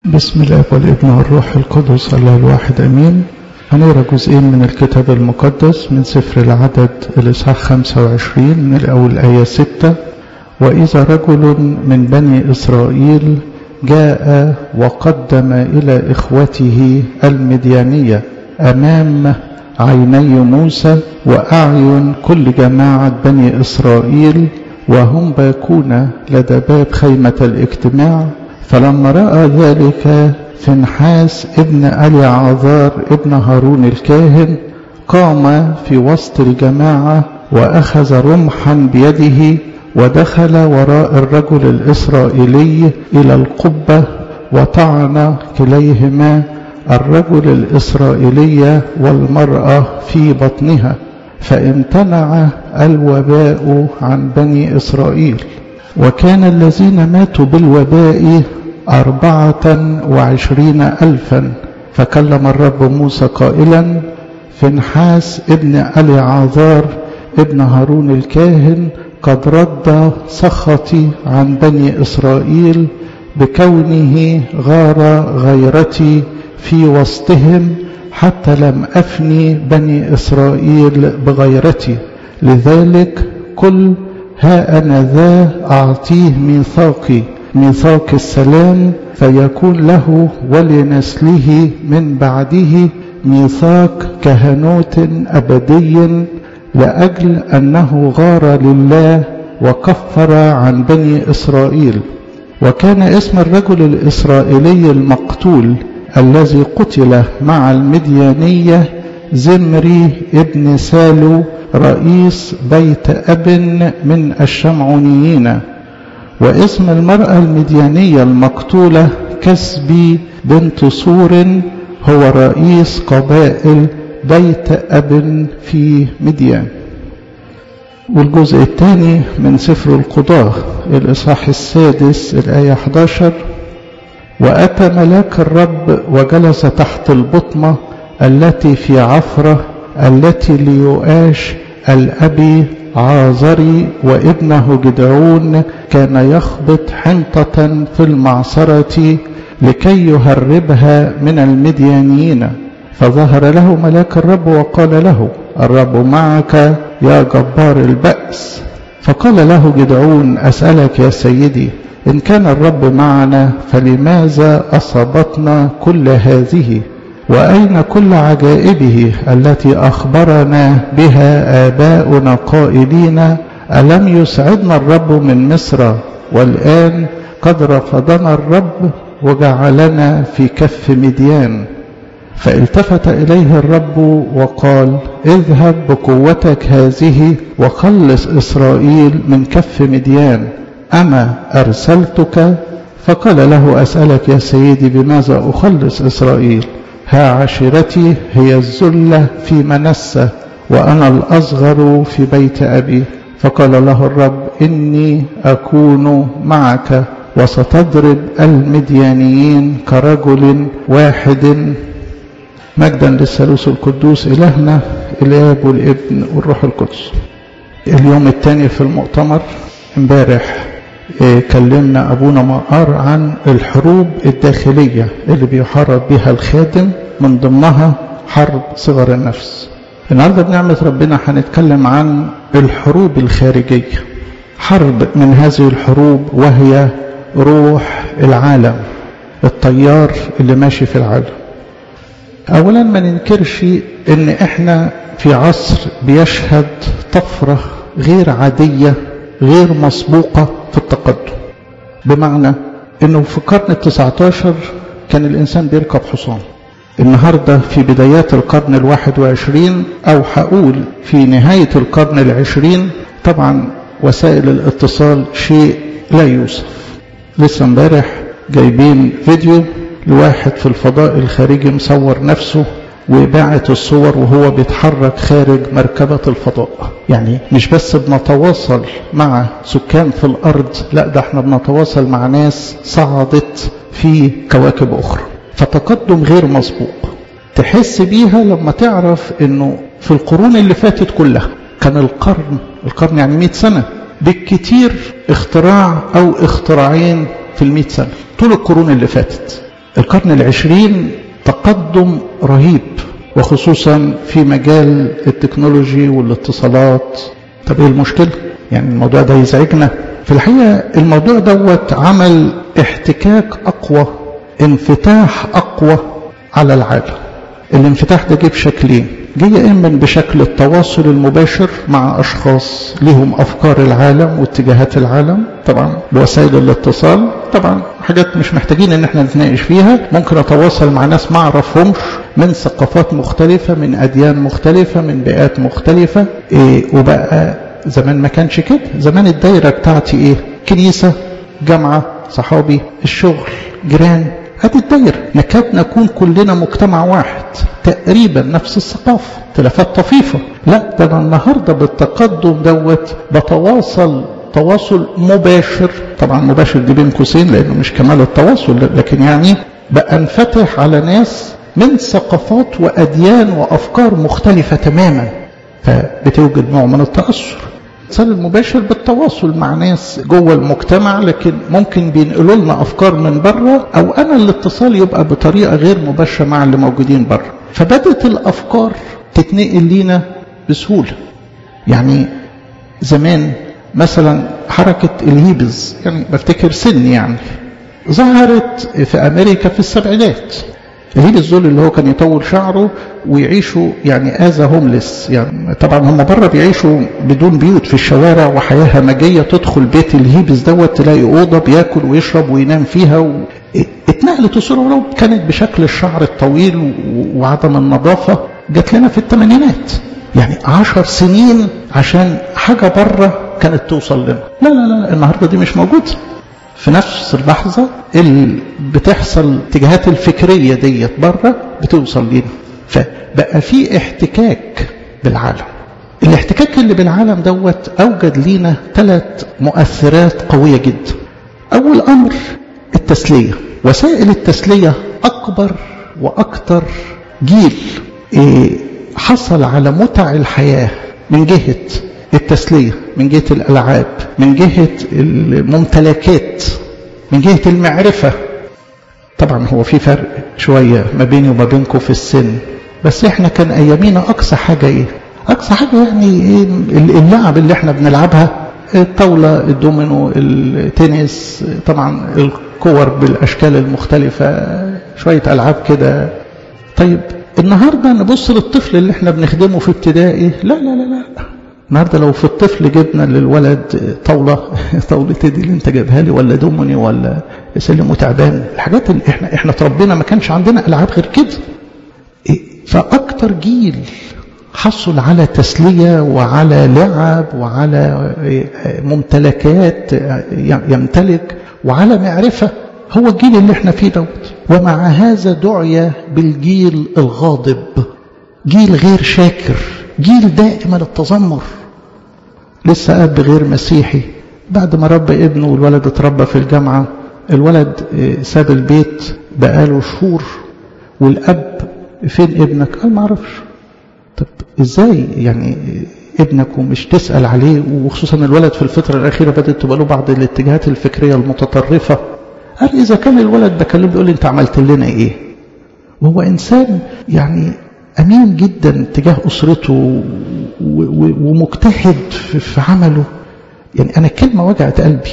بسم الله والابن والروح القدس الله الواحد امين هنقرا جزئين من الكتاب المقدس من سفر العدد الاصحاح 25 من الاول ايه 6 واذا رجل من بني اسرائيل جاء وقدم الى اخوته المديانيه امام عيني موسى واعين كل جماعه بني اسرائيل وهم باكون لدى باب خيمه الاجتماع فلما رأى ذلك فنحاس ابن ألي عذار ابن هارون الكاهن قام في وسط الجماعة وأخذ رمحا بيده ودخل وراء الرجل الإسرائيلي إلى القبة وطعن كليهما الرجل الإسرائيلي والمرأة في بطنها فامتنع الوباء عن بني إسرائيل وكان الذين ماتوا بالوباء أربعة وعشرين ألفا فكلم الرب موسى قائلا فنحاس ابن ألي عذار ابن هارون الكاهن قد رد سخطي عن بني إسرائيل بكونه غار غيرتي في وسطهم حتى لم أفني بني إسرائيل بغيرتي لذلك كل ها أنا ذا أعطيه ميثاقي ميثاق السلام فيكون له ولنسله من بعده ميثاق كهنوت أبدي لأجل أنه غار لله وكفر عن بني إسرائيل وكان اسم الرجل الإسرائيلي المقتول الذي قتل مع المديانية زمري ابن سالو رئيس بيت أب من الشمعونيين واسم المرأة المديانية المقتولة كسبي بنت صور هو رئيس قبائل بيت أب في مديان والجزء الثاني من سفر القضاة الإصحاح السادس الآية 11 وأتى ملاك الرب وجلس تحت البطمة التي في عفرة التي ليؤاش الأبي عازري وابنه جدعون كان يخبط حنطة في المعصرة لكي يهربها من المديانيين فظهر له ملاك الرب وقال له الرب معك يا جبار البأس فقال له جدعون أسألك يا سيدي إن كان الرب معنا فلماذا أصابتنا كل هذه وأين كل عجائبه التي أخبرنا بها آباؤنا قائلين ألم يسعدنا الرب من مصر والآن قد رفضنا الرب وجعلنا في كف مديان فالتفت إليه الرب وقال اذهب بقوتك هذه وخلص إسرائيل من كف مديان أما أرسلتك فقال له أسألك يا سيدي بماذا أخلص إسرائيل ها عشيرتي هي الذلة في منسة وأنا الأصغر في بيت أبي فقال له الرب إني أكون معك وستضرب المديانيين كرجل واحد مجدا للثالوث القدوس إلهنا الآب والابن والروح القدس اليوم الثاني في المؤتمر امبارح كلمنا أبونا مقار عن الحروب الداخلية اللي بيحارب بها الخادم من ضمنها حرب صغر النفس النهاردة بنعمة ربنا هنتكلم عن الحروب الخارجية حرب من هذه الحروب وهي روح العالم الطيار اللي ماشي في العالم أولا ما ننكرش إن إحنا في عصر بيشهد طفرة غير عادية غير مسبوقة في التقدم بمعنى انه في القرن التسعة عشر كان الانسان بيركب حصان النهاردة في بدايات القرن الواحد وعشرين او هقول في نهاية القرن العشرين طبعا وسائل الاتصال شيء لا يوصف لسه امبارح جايبين فيديو لواحد في الفضاء الخارجي مصور نفسه وباعت الصور وهو بيتحرك خارج مركبة الفضاء يعني مش بس بنتواصل مع سكان في الأرض لا ده احنا بنتواصل مع ناس صعدت في كواكب أخرى فتقدم غير مسبوق تحس بيها لما تعرف انه في القرون اللي فاتت كلها كان القرن القرن يعني 100 سنة بالكتير اختراع او اختراعين في المئة سنة طول القرون اللي فاتت القرن العشرين تقدم رهيب وخصوصا في مجال التكنولوجي والاتصالات طب ايه المشكلة يعني الموضوع ده يزعجنا في الحقيقة الموضوع دوت عمل احتكاك أقوى انفتاح أقوى على العالم الانفتاح ده جه بشكلين جه يا إما بشكل التواصل المباشر مع أشخاص لهم أفكار العالم واتجاهات العالم طبعا بوسائل الاتصال طبعا حاجات مش محتاجين ان احنا نتناقش فيها ممكن اتواصل مع ناس ما اعرفهمش من ثقافات مختلفة من أديان مختلفة من بيئات مختلفة إيه وبقى زمان ما كانش كده زمان الدايرة بتاعتي ايه كنيسة جامعة صحابي الشغل جيران هذه الدايرة نكاد نكون كلنا مجتمع واحد تقريبا نفس الثقافة تلفات طفيفة لا ده أنا النهاردة بالتقدم دوت بتواصل تواصل مباشر طبعا مباشر دي بين قوسين لأنه مش كمال التواصل لكن يعني بأنفتح على ناس من ثقافات وأديان وأفكار مختلفة تماما فبتوجد نوع من التأثر الاتصال المباشر بالتواصل مع ناس جوه المجتمع لكن ممكن بينقلوا لنا افكار من بره او انا الاتصال يبقى بطريقه غير مباشره مع اللي موجودين بره فبدات الافكار تتنقل لينا بسهوله يعني زمان مثلا حركه الهيبز يعني بفتكر سن يعني ظهرت في امريكا في السبعينات الهيبز دول اللي هو كان يطول شعره ويعيشوا يعني آذى هوملس يعني طبعا هم بره بيعيشوا بدون بيوت في الشوارع وحياة همجية تدخل بيت الهيبز دوت تلاقي أوضة بياكل ويشرب وينام فيها و... اتنقلت الصورة ولو كانت بشكل الشعر الطويل وعدم النظافة جات لنا في الثمانينات يعني عشر سنين عشان حاجة بره كانت توصل لنا لا لا لا النهاردة دي مش موجودة في نفس اللحظة اللي بتحصل الاتجاهات الفكرية ديت بره بتوصل لنا فبقى في احتكاك بالعالم الاحتكاك اللي بالعالم دوت أوجد لينا ثلاث مؤثرات قوية جدا أول أمر التسلية وسائل التسلية أكبر وأكثر جيل إيه حصل على متع الحياة من جهة التسلية من جهة الألعاب من جهة الممتلكات من جهة المعرفة طبعا هو في فرق شوية ما بيني وما بينكم في السن بس احنا كان ايامينا اقصى حاجة ايه اقصى حاجة يعني ايه اللعب اللي احنا بنلعبها الطاولة الدومينو التنس طبعا الكور بالاشكال المختلفة شوية العاب كده طيب النهاردة نبص للطفل اللي احنا بنخدمه في ابتدائي لا لا لا لا النهارده لو في الطفل جبنا للولد طاوله طاوله دي اللي انت جايبها لي ولا دومني ولا سلم وتعبان الحاجات اللي احنا احنا اتربينا ما كانش عندنا العاب غير كده فاكتر جيل حصل على تسليه وعلى لعب وعلى ممتلكات يمتلك وعلى معرفه هو الجيل اللي احنا فيه دوت ومع هذا دعي بالجيل الغاضب جيل غير شاكر جيل دائما التذمر لسه اب غير مسيحي بعد ما ربى ابنه والولد اتربى في الجامعه الولد ساب البيت بقاله شهور والاب فين ابنك قال ما اعرفش طب ازاي يعني ابنك ومش تسال عليه وخصوصا الولد في الفتره الاخيره بدات تبقى له بعض الاتجاهات الفكريه المتطرفه قال اذا كان الولد بكلمه بيقول لي انت عملت لنا ايه وهو انسان يعني امين جدا تجاه اسرته ومجتهد في عمله يعني انا كلمه وجعت قلبي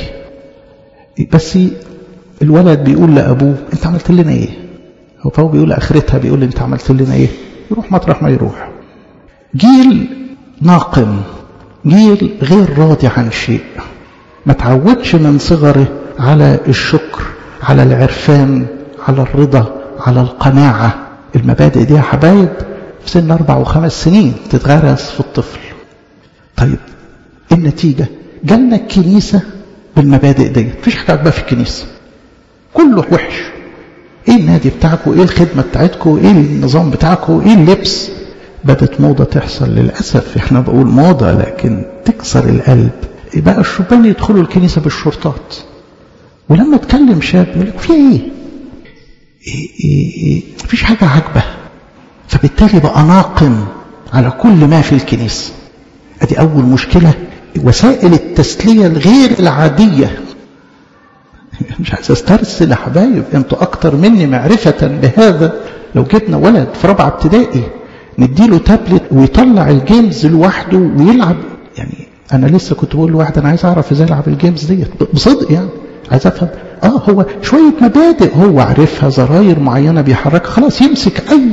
بس الولد بيقول لابوه انت عملت لنا ايه فهو بيقول اخرتها بيقول انت عملت لنا ايه يروح مطرح ما يروح جيل ناقم جيل غير راضي عن شيء ما تعودش من صغره على الشكر على العرفان على الرضا على القناعه المبادئ دي يا حبايب في سن أربع وخمس سنين تتغرس في الطفل طيب النتيجة جالنا الكنيسة بالمبادئ دي مفيش حاجة عجبها في الكنيسة كله وحش ايه النادي بتاعكم ايه الخدمة بتاعتكم ايه النظام بتاعكم ايه اللبس بدت موضة تحصل للأسف احنا بقول موضة لكن تكسر القلب بقى الشبان يدخلوا الكنيسة بالشرطات ولما تكلم شاب يقول لك في ايه إيه إيه إيه مفيش حاجة عاجبة فبالتالي بقى ناقم على كل ما في الكنيسة ادي اول مشكلة وسائل التسلية الغير العادية مش عايز استرسل يا حبايب انتوا اكتر مني معرفة بهذا لو جبنا ولد في رابعة ابتدائي نديله تابلت ويطلع الجيمز لوحده ويلعب يعني انا لسه كنت بقول لواحد انا عايز اعرف ازاي العب الجيمز ديت بصدق يعني عايز افهم اه هو شويه مبادئ هو عارفها زراير معينه بيحركها خلاص يمسك اي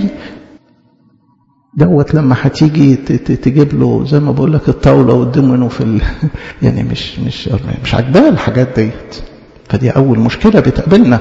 دوت لما هتيجي تجيب له زي ما بقول لك الطاوله والدمنو في ال... يعني مش مش مش عاجباه الحاجات ديت فدي اول مشكله بتقابلنا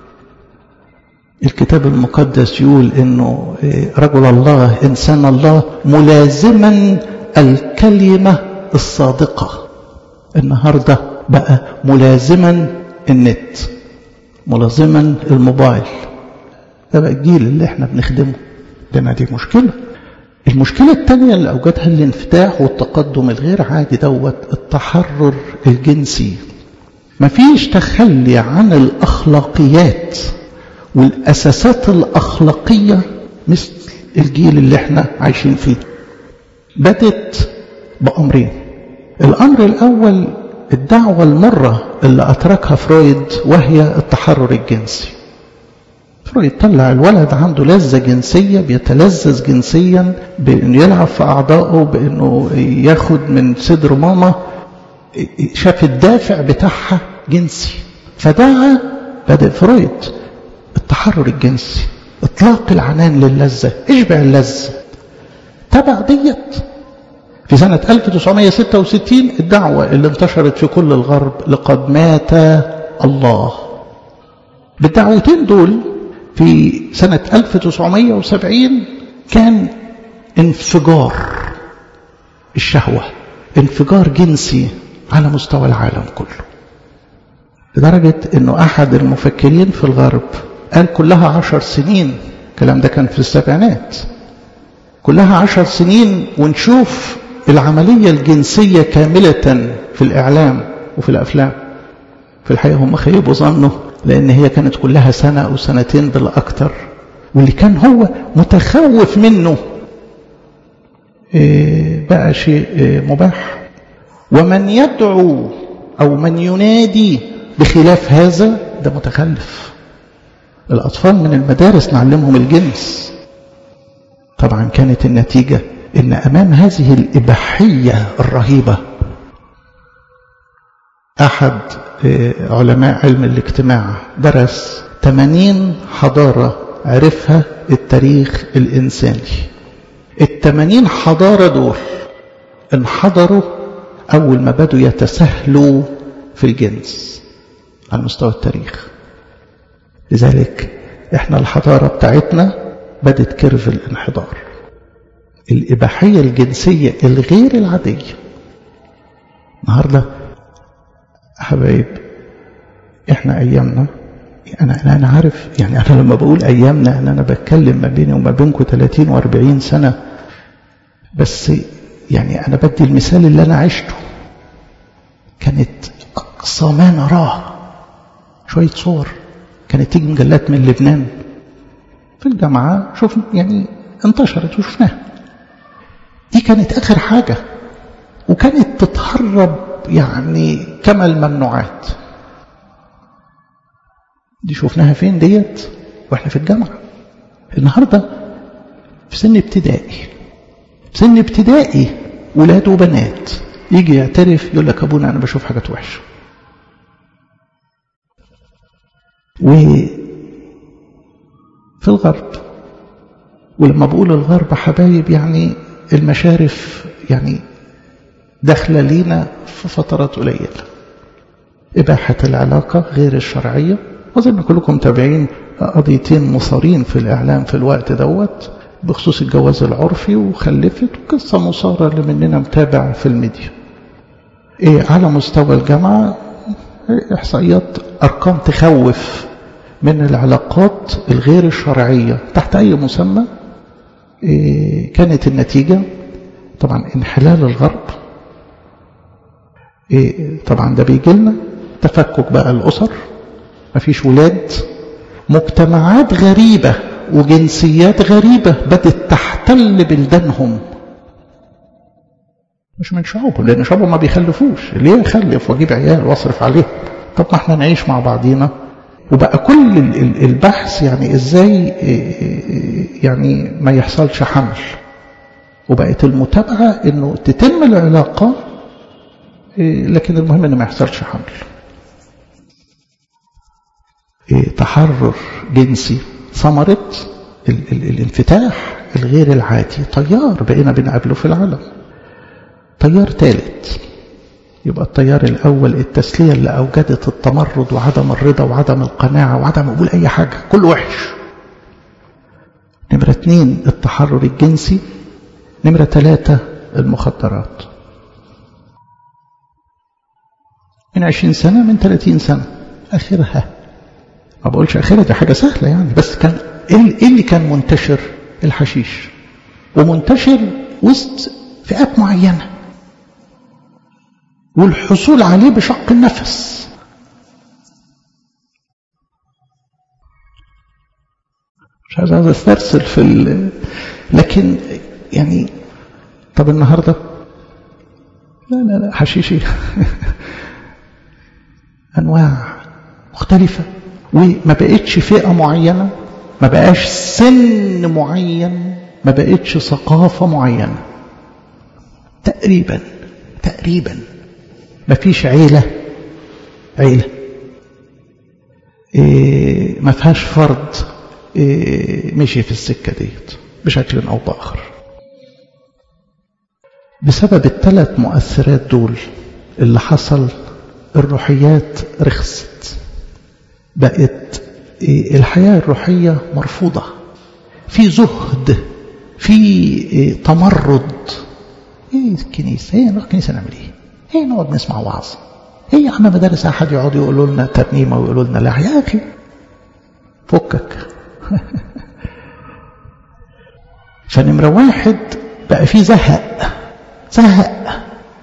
الكتاب المقدس يقول انه رجل الله انسان الله ملازما الكلمه الصادقه النهارده بقى ملازما النت ملازما الموبايل ده بقى الجيل اللي احنا بنخدمه لنا دي مشكله المشكلة الثانية اللي أوجدها الانفتاح والتقدم الغير عادي دوت التحرر الجنسي مفيش تخلي عن الأخلاقيات والأساسات الأخلاقية مثل الجيل اللي احنا عايشين فيه بدت بأمرين الأمر الأول الدعوة المرة اللي أتركها فرويد وهي التحرر الجنسي فرويد طلع الولد عنده لذة جنسية بيتلذذ جنسيا بأنه يلعب في أعضائه بأنه ياخد من صدر ماما شاف الدافع بتاعها جنسي فدعا بدأ فرويد التحرر الجنسي اطلاق العنان للذة اشبع اللذة تبع ديت في سنة 1966 الدعوة اللي انتشرت في كل الغرب لقد مات الله بالدعوتين دول في سنة 1970 كان انفجار الشهوة انفجار جنسي على مستوى العالم كله لدرجة انه احد المفكرين في الغرب قال كلها عشر سنين الكلام ده كان في السبعينات كلها عشر سنين ونشوف العملية الجنسية كاملة في الإعلام وفي الأفلام في الحقيقة هم خيبوا ظنه لأن هي كانت كلها سنة أو سنتين بالأكثر واللي كان هو متخوف منه بقى شيء مباح ومن يدعو أو من ينادي بخلاف هذا ده متخلف الأطفال من المدارس نعلمهم الجنس طبعا كانت النتيجة إن أمام هذه الإباحية الرهيبة أحد علماء علم الاجتماع درس 80 حضارة عرفها التاريخ الإنساني التمانين حضارة دول انحضروا أول ما بدوا يتسهلوا في الجنس على مستوى التاريخ لذلك احنا الحضارة بتاعتنا بدت كيرف الانحدار الإباحية الجنسية الغير العادية النهاردة حبايب احنا أيامنا أنا أنا عارف يعني أنا لما بقول أيامنا أن أنا بتكلم ما بيني وما بينكم 30 و40 سنة بس يعني أنا بدي المثال اللي أنا عشته كانت أقصى ما نراه شوية صور كانت تيجي مجلات من لبنان في الجامعة شوف يعني انتشرت وشفناها دي كانت آخر حاجة وكانت تتهرب يعني كما الممنوعات دي شفناها فين ديت واحنا في الجامعة النهاردة في سن ابتدائي سن ابتدائي ولاد وبنات يجي يعترف يقول لك ابونا انا بشوف حاجات وحشه و في الغرب ولما بقول الغرب حبايب يعني المشارف يعني داخله لينا في فترات قليله اباحه العلاقه غير الشرعيه اظن كلكم متابعين قضيتين مصارين في الاعلام في الوقت دوت بخصوص الجواز العرفي وخلفت قصة مصارة اللي مننا متابع في الميديا إيه على مستوى الجامعة إحصائيات أرقام تخوف من العلاقات الغير الشرعية تحت أي مسمى إيه كانت النتيجة طبعا انحلال الغرب إيه طبعا ده بيجي لنا تفكك بقى الأسر مفيش ولاد مجتمعات غريبة وجنسيات غريبة بدت تحتل بلدانهم مش من شعوبهم لأن شعوبهم ما بيخلفوش ليه يخلف واجيب عيال واصرف عليهم طب ما احنا نعيش مع بعضينا وبقى كل البحث يعني ازاي يعني ما يحصلش حمل وبقت المتابعة انه تتم العلاقة لكن المهم انه ما يحصلش حمل تحرر جنسي ثمرة الانفتاح الغير العادي طيار بقينا بنقابله في العالم طيار ثالث يبقى التيار الأول التسلية اللي أوجدت التمرد وعدم الرضا وعدم القناعة وعدم قبول أي حاجة كل وحش نمرة اتنين التحرر الجنسي نمرة ثلاثة المخدرات من عشرين سنة من ثلاثين سنة آخرها ما بقولش آخرها دي حاجة سهلة يعني بس كان إيه اللي كان منتشر الحشيش ومنتشر وسط فئات معينة والحصول عليه بشق النفس مش عايز عايز استرسل في ال... لكن يعني طب النهارده لا لا لا حشيشي انواع مختلفه وما بقتش فئه معينه ما بقاش سن معين ما بقتش ثقافه معينه تقريبا تقريبا ما فيش عيله عيله إيه ما فيهاش فرد إيه مشي في السكه ديت بشكل او باخر بسبب الثلاث مؤثرات دول اللي حصل الروحيات رخصت بقت الحياة الروحية مرفوضة في زهد في تمرد ايه الكنيسة ايه نروح الكنيسة نعمل ايه ايه نقعد نسمع وعظ ايه يا عم مدارس احد يقعدوا يقولوا لنا ترنيمة ويقولوا لنا لا يا اخي فكك فنمرة واحد بقى في زهق زهق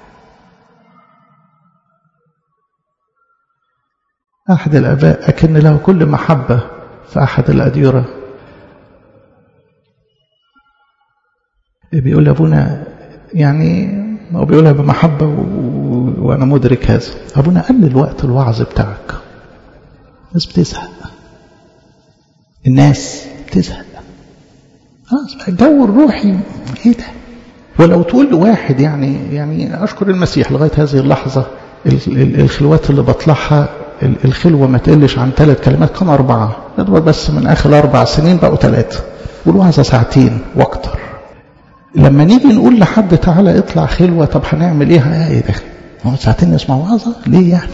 أحد الآباء أكن له كل محبة في أحد الأديرة بيقول أبونا يعني هو بيقولها بمحبة و... وأنا مدرك هذا أبونا قلل وقت الوعظ بتاعك الناس بتزهق الناس بتزهق خلاص بقى الجو الروحي ايه ده ولو تقول لواحد يعني يعني اشكر المسيح لغايه هذه اللحظه الخلوات اللي بطلعها الخلوه ما تقلش عن ثلاث كلمات كان اربعه بس من اخر اربع سنين بقوا ثلاثه والوعظه ساعتين واكتر لما نيجي نقول لحد تعالى اطلع خلوه طب هنعمل ايه ايه ده هو ساعتين نسمع وعظه ليه يعني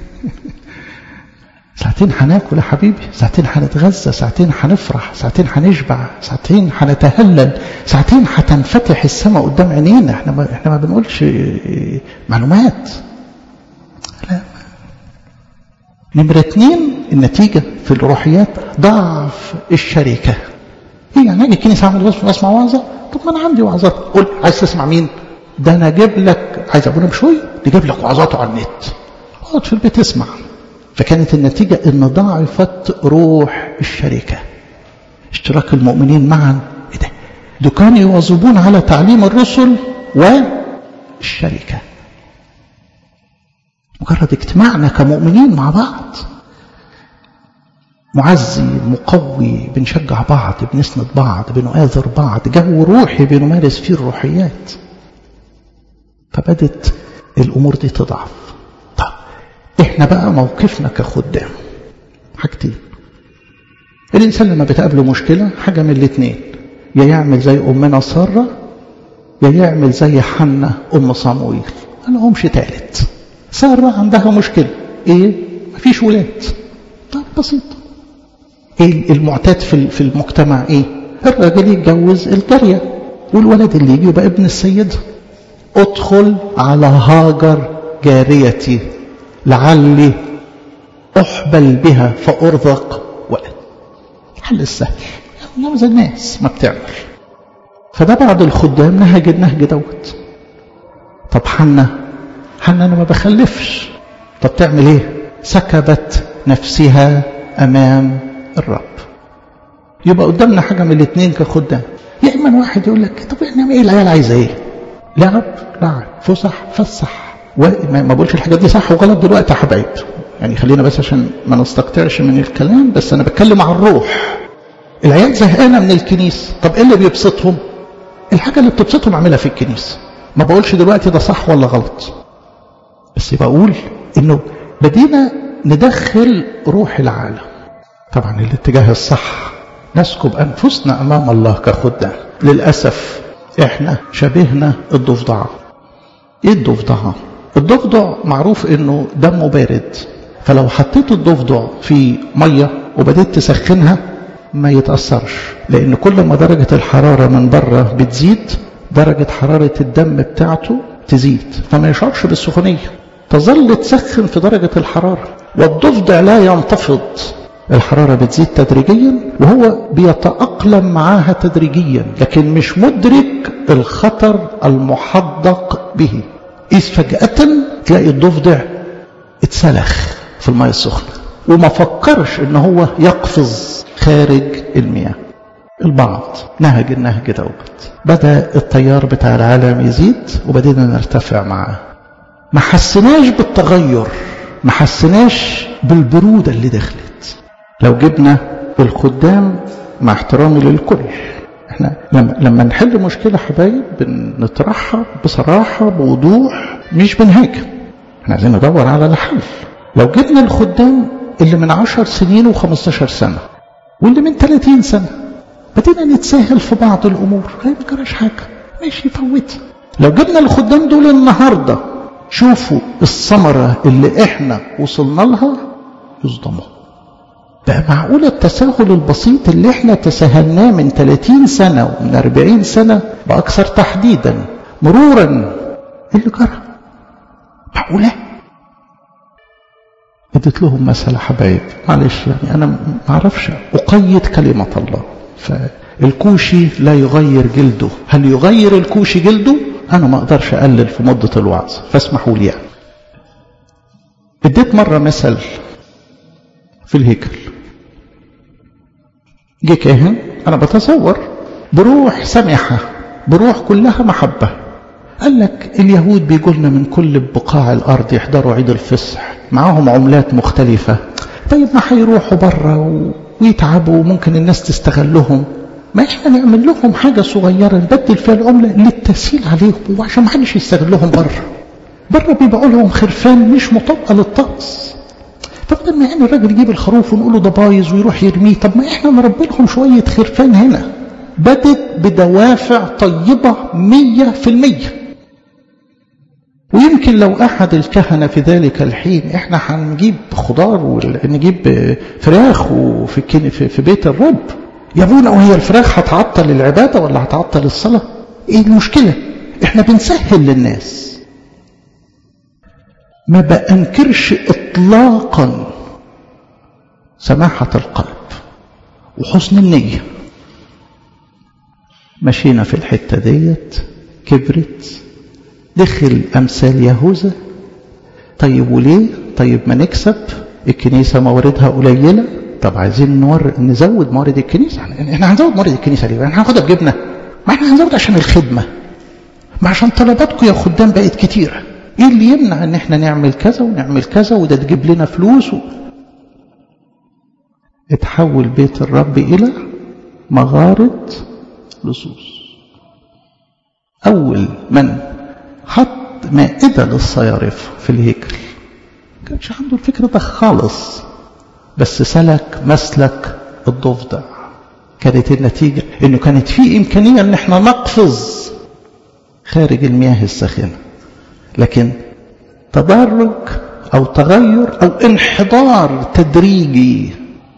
ساعتين هناكل يا حبيبي ساعتين هنتغذى ساعتين هنفرح ساعتين هنشبع ساعتين هنتهلل ساعتين هتنفتح السماء قدام عينينا احنا ما احنا ما بنقولش معلومات لا نمرة اتنين النتيجة في الروحيات ضعف الشركة ايه يعني اجي الكنيسة اعمل اسمع وعظة طب ما انا عندي وعظات قول عايز تسمع مين ده انا اجيب لك عايز ابونا بشوي نجيب لك وعظاته على النت اقعد في البيت اسمع فكانت النتيجة ان ضعفت روح الشركة اشتراك المؤمنين معا ايه ده دول كانوا يواظبون على تعليم الرسل والشركة مجرد اجتماعنا كمؤمنين مع بعض معزي مقوي بنشجع بعض بنسند بعض بنؤازر بعض جو روحي بنمارس فيه الروحيات فبدت الامور دي تضعف طب احنا بقى موقفنا كخدام حاجتين الانسان لما بتقابله مشكله حاجه من الاثنين يا يعمل زي امنا ساره يا يعمل زي حنة ام صمويل ما لهمش تالت ساره عندها مشكله ايه مفيش ولاد طب بسيط ايه المعتاد في في المجتمع ايه الراجل يتجوز الجاريه والولد اللي يجي يبقى ابن السيده ادخل على هاجر جاريتي لعلي احبل بها فارزق ولد الحل السهل يعني زي الناس ما بتعمل فده بعض الخدام نهج النهج دوت طب حنة حنة انا ما بخلفش طب تعمل ايه سكبت نفسها امام الرب يبقى قدامنا حاجه من الاثنين كخدام يا اما واحد يقول لك طب احنا ايه العيال عايزه ايه لعب لعب فسح فسح وما بقولش الحاجات دي صح وغلط دلوقتي يا حبايب يعني خلينا بس عشان ما نستقطعش من الكلام بس انا بتكلم عن الروح العيال زهقانه من الكنيسه طب ايه اللي بيبسطهم الحاجه اللي بتبسطهم اعملها في الكنيسه ما بقولش دلوقتي ده صح ولا غلط بس بقول انه بدينا ندخل روح العالم طبعا الاتجاه الصح نسكب انفسنا امام الله كخدام للاسف احنا شبهنا الضفدعه ايه الضفدعه الضفدع معروف انه دمه بارد فلو حطيت الضفدع في ميه وبديت تسخنها ما يتاثرش لان كل ما درجه الحراره من بره بتزيد درجه حراره الدم بتاعته تزيد فما يشعرش بالسخونيه تظل تسخن في درجه الحراره والضفدع لا ينتفض الحرارة بتزيد تدريجيا وهو بيتأقلم معاها تدريجيا لكن مش مدرك الخطر المحدق به إذ فجأة تلاقي الضفدع اتسلخ في الماء السخنة وما فكرش ان هو يقفز خارج المياه البعض نهج النهج دوت بدأ التيار بتاع العالم يزيد وبدينا نرتفع معاه ما حسناش بالتغير ما حسناش بالبرودة اللي دخلت لو جبنا الخدام مع احترامي للكل احنا لما, لما نحل مشكلة حبايب بنطرحها بصراحة بوضوح مش بنهاجم احنا عايزين ندور على الحل لو جبنا الخدام اللي من عشر سنين وخمستاشر سنة واللي من 30 سنة بدينا نتساهل في بعض الأمور لا ما جراش حاجة ماشي فوتها لو جبنا الخدام دول النهاردة شوفوا الثمرة اللي احنا وصلنا لها يصدموا بقى معقول التساهل البسيط اللي احنا تساهلناه من 30 سنة ومن 40 سنة بأكثر تحديدا مرورا اللي جرى معقولة اديت لهم مثل حبايب معلش يعني انا ما اعرفش اقيد كلمة الله فالكوشي لا يغير جلده هل يغير الكوشي جلده انا ما اقدرش اقلل في مدة الوعظ فاسمحوا لي يعني اديت مرة مثل في الهيكل جه كاهن انا بتصور بروح سمحة بروح كلها محبة قال لك اليهود بيجوا لنا من كل بقاع الارض يحضروا عيد الفصح معاهم عملات مختلفة طيب ما هيروحوا بره ويتعبوا وممكن الناس تستغلهم ما احنا نعمل لهم حاجة صغيرة نبدل فيها العملة للتسهيل عليهم وعشان ما حدش يستغلهم بره بره بيبيعوا لهم خرفان مش مطابقة للطقس طب لما يعني الراجل يجيب الخروف ونقول له ده بايظ ويروح يرميه طب ما احنا نربي لهم شوية خرفان هنا بدت بدوافع طيبة مية في المية ويمكن لو أحد الكهنة في ذلك الحين احنا هنجيب خضار ونجيب فراخ وفي في بيت الرب يا ابونا وهي الفراخ هتعطل العبادة ولا هتعطل الصلاة ايه المشكلة احنا بنسهل للناس ما بأنكرش اطلاقا سماحة القلب وحسن النية مشينا في الحتة ديت كبرت دخل أمثال يهوذا طيب وليه طيب ما نكسب الكنيسة مواردها قليلة طب عايزين نور نزود موارد الكنيسة احنا هنزود موارد الكنيسة ليه احنا هناخدها بجبنة ما احنا هنزود عشان الخدمة ما عشان طلباتكم يا خدام بقت كتيرة ايه اللي يمنع ان احنا نعمل كذا ونعمل كذا وده تجيب لنا فلوس و... اتحول بيت الرب الى مغارة لصوص اول من حط مائدة للصيارف في الهيكل كانش عنده الفكر ده خالص بس سلك مسلك الضفدع كانت النتيجة انه كانت في امكانية ان احنا نقفز خارج المياه الساخنة لكن تدرج او تغير او انحدار تدريجي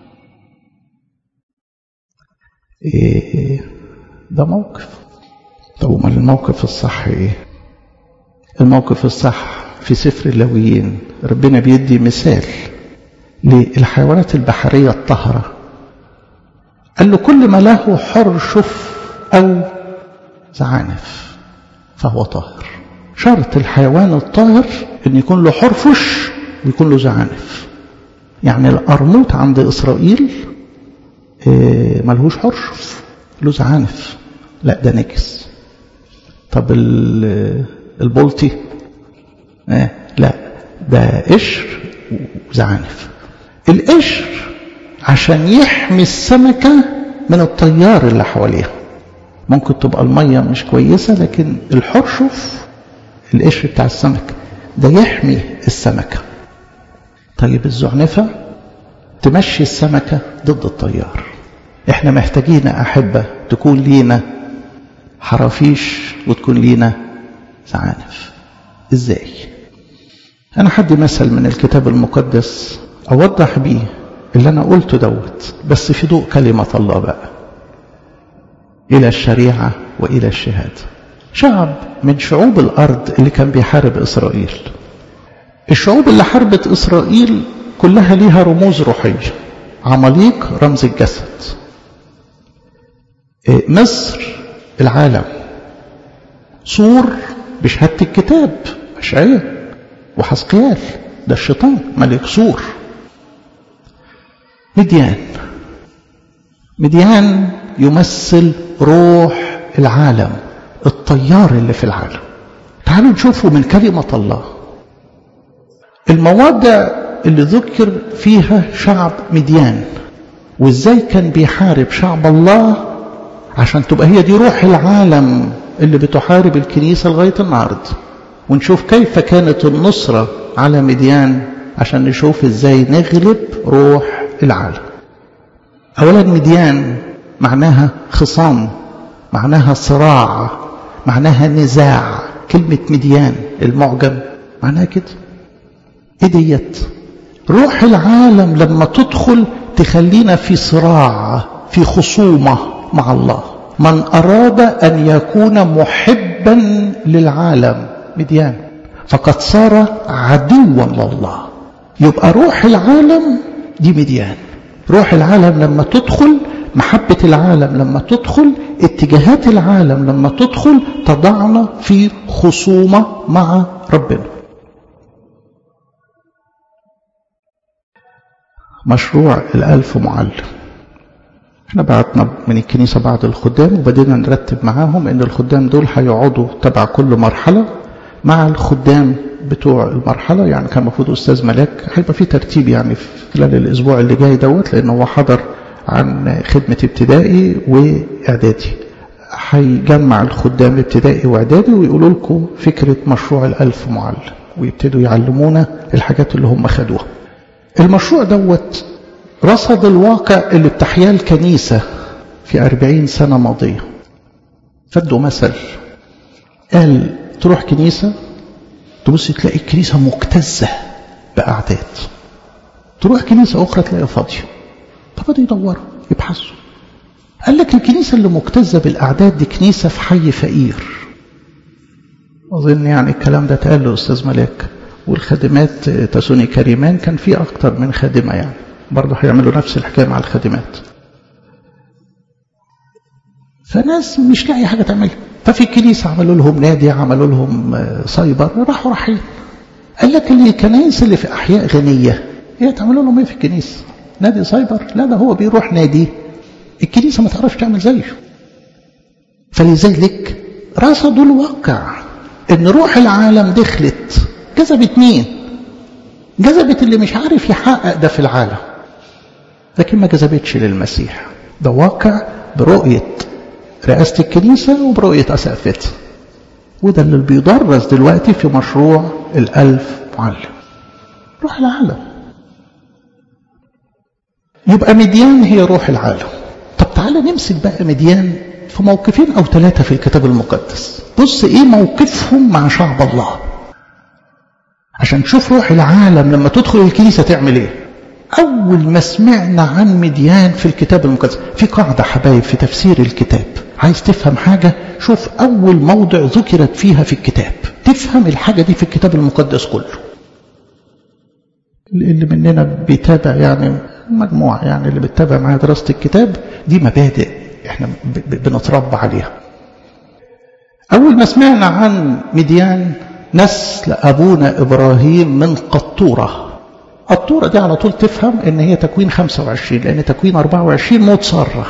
إيه ده موقف طب امال الموقف الصح ايه الموقف الصح في سفر اللاويين ربنا بيدي مثال للحيوانات البحرية الطاهرة قال له كل ما له حرشف أو زعانف فهو طاهر شرط الحيوان الطاهر أن يكون له حرفش ويكون له زعانف يعني القرموط عند إسرائيل ملهوش حرشف له زعانف لا ده نجس طب البلطي لا ده قشر وزعانف القشر عشان يحمي السمكة من التيار اللي حواليها ممكن تبقى المية مش كويسة لكن الحرشف القشر بتاع السمك ده يحمي السمكة طيب الزعنفة تمشي السمكة ضد التيار احنا محتاجين أحبة تكون لينا حرافيش وتكون لينا زعانف ازاي انا حدي مثل من الكتاب المقدس اوضح بيه اللي انا قلته دوت بس في ضوء كلمة الله بقى الى الشريعة والى الشهادة شعب من شعوب الارض اللي كان بيحارب اسرائيل الشعوب اللي حاربت اسرائيل كلها ليها رموز روحية عماليق رمز الجسد مصر العالم صور بشهادة الكتاب أشعية وحسقيال ده الشيطان ملك صور مديان مديان يمثل روح العالم الطيار اللي في العالم تعالوا نشوفه من كلمة الله المواضع اللي ذكر فيها شعب مديان وازاي كان بيحارب شعب الله عشان تبقى هي دي روح العالم اللي بتحارب الكنيسة لغاية النهاردة ونشوف كيف كانت النصرة على مديان عشان نشوف ازاي نغلب روح العالم اولا مديان معناها خصام معناها صراع معناها نزاع كلمة مديان المعجم معناها كده ايه ديت روح العالم لما تدخل تخلينا في صراع في خصومة مع الله من أراد أن يكون محبا للعالم مديان فقد صار عدوا لله يبقى روح العالم دي مديان روح العالم لما تدخل محبة العالم لما تدخل اتجاهات العالم لما تدخل تضعنا في خصومة مع ربنا مشروع الألف معلم احنا بعتنا من الكنيسة بعض الخدام وبدينا نرتب معاهم ان الخدام دول هيقعدوا تبع كل مرحلة مع الخدام بتوع المرحلة يعني كان المفروض أستاذ ملاك هيبقى في ترتيب يعني في خلال الأسبوع اللي جاي دوت لأن هو حضر عن خدمة ابتدائي وإعدادي هيجمع الخدام ابتدائي وإعدادي ويقولوا لكم فكرة مشروع الألف معلم ويبتدوا يعلمونا الحاجات اللي هم خدوها المشروع دوت رصد الواقع اللي بتحياه الكنيسة في أربعين سنة ماضية فدوا مثل قال تروح كنيسة تبص تلاقي الكنيسة مكتزة بأعداد تروح كنيسة أخرى تلاقيها فاضية فبدأوا يدوروا يبحثوا قال لك الكنيسة اللي مكتزة بالأعداد دي كنيسة في حي فقير أظن يعني الكلام ده اتقال لأستاذ ملاك والخادمات تسوني كريمان كان في أكتر من خادمة يعني برضه هيعملوا نفس الحكاية مع الخادمات فناس مش لاقي حاجة تعملها ففي الكنيسة عملوا لهم نادي عملوا لهم سايبر راحوا رايحين قال لك اللي الكنائس اللي في أحياء غنية هي تعملوا لهم ايه في الكنيسة نادي سايبر لا ده هو بيروح نادي الكنيسة ما تعرفش تعمل زيه فلذلك رصدوا الواقع ان روح العالم دخلت جذبت مين جذبت اللي مش عارف يحقق ده في العالم لكن ما جذبتش للمسيح ده واقع برؤية رئاسة الكنيسة وبرؤية أسقفتها وده اللي بيدرس دلوقتي في مشروع الألف معلم روح العالم يبقى مديان هي روح العالم طب تعالى نمسك بقى مديان في موقفين أو ثلاثة في الكتاب المقدس بص إيه موقفهم مع شعب الله عشان تشوف روح العالم لما تدخل الكنيسة تعمل إيه أول ما سمعنا عن مديان في الكتاب المقدس في قاعدة حبايب في تفسير الكتاب عايز تفهم حاجة شوف أول موضع ذكرت فيها في الكتاب تفهم الحاجة دي في الكتاب المقدس كله اللي مننا بيتابع يعني مجموعة يعني اللي بتتابع معايا دراسة الكتاب دي مبادئ احنا بنتربى عليها أول ما سمعنا عن مديان نسل أبونا إبراهيم من قطورة قطورة دي على طول تفهم ان هي تكوين 25 لأن تكوين 24 موت سارة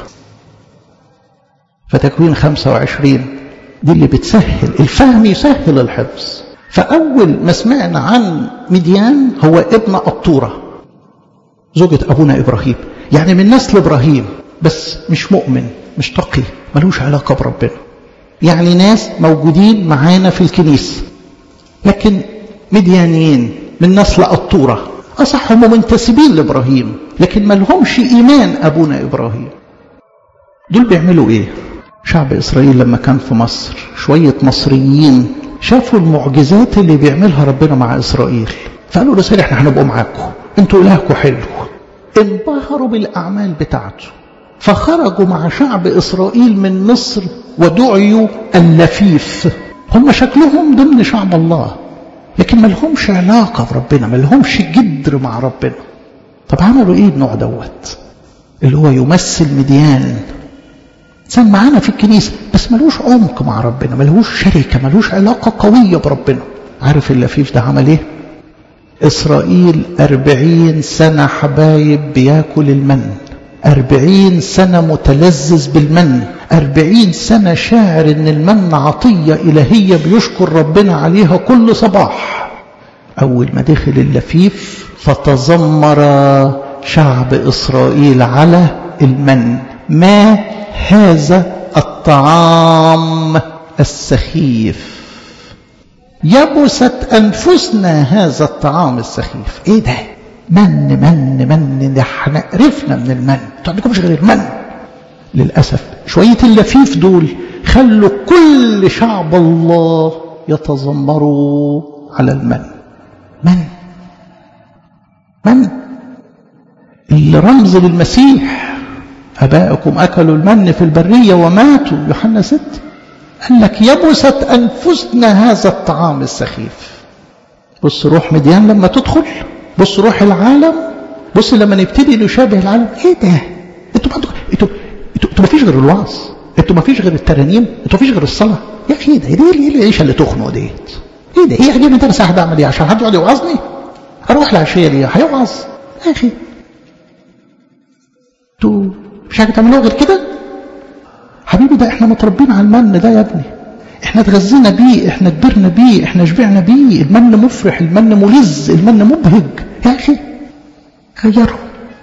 فتكوين 25 دي اللي بتسهل الفهم يسهل الحفظ فأول ما سمعنا عن مديان هو ابن قطورة زوجة أبونا إبراهيم يعني من نسل إبراهيم بس مش مؤمن مش تقي ملوش علاقة بربنا يعني ناس موجودين معانا في الكنيسة لكن مديانيين من نسل قطورة أصح هم منتسبين لإبراهيم لكن ما لهمش إيمان أبونا إبراهيم دول بيعملوا إيه شعب إسرائيل لما كان في مصر شوية مصريين شافوا المعجزات اللي بيعملها ربنا مع إسرائيل فقالوا له احنا هنبقوا معاكم انتوا إلهكم حلو انبهروا بالأعمال بتاعته فخرجوا مع شعب إسرائيل من مصر ودعيوا اللفيف هم شكلهم ضمن شعب الله لكن ما لهمش علاقة بربنا ما لهمش جدر مع ربنا طب عملوا ايه النوع دوت اللي هو يمثل مديان انسان معانا في الكنيسة بس ملوش عمق مع ربنا ملوش شركة ملوش علاقة قوية بربنا عارف اللفيف ده عمل ايه إسرائيل أربعين سنة حبايب بياكل المن أربعين سنة متلذذ بالمن أربعين سنة شاعر إن المن عطية إلهية بيشكر ربنا عليها كل صباح أول ما دخل اللفيف فتذمر شعب إسرائيل على المن ما هذا الطعام السخيف يبست أنفسنا هذا الطعام السخيف إيه ده من من من ده احنا قرفنا من المن انتوا عندكمش غير المن للأسف شوية اللفيف دول خلوا كل شعب الله يتذمروا على المن من من اللي رمز للمسيح أبائكم أكلوا المن في البرية وماتوا يوحنا ست قال لك يبست أنفسنا هذا الطعام السخيف بص روح مديان لما تدخل بص روح العالم بص لما نبتدي نشابه العالم ايه ده انتوا عندكم انتوا انتوا انتوا مفيش غير الوعظ انتوا مفيش غير الترانيم انتوا مفيش غير الصلاه يا اخي ده ايه ايه العيشه اللي تخنق ديت ايه ده ايه عجبني انا ساعه اعمل ايه عشان حد يقعد يوعظني اروح العشيه ليه هيوعظ يا اخي انتوا مش حاجه تعملوها غير كده حبيبي ده احنا متربيين على المن ده يا ابني احنا اتغذينا بيه احنا كبرنا بيه احنا شبعنا بيه المن مفرح المن ملز المن مبهج يا اخي غيره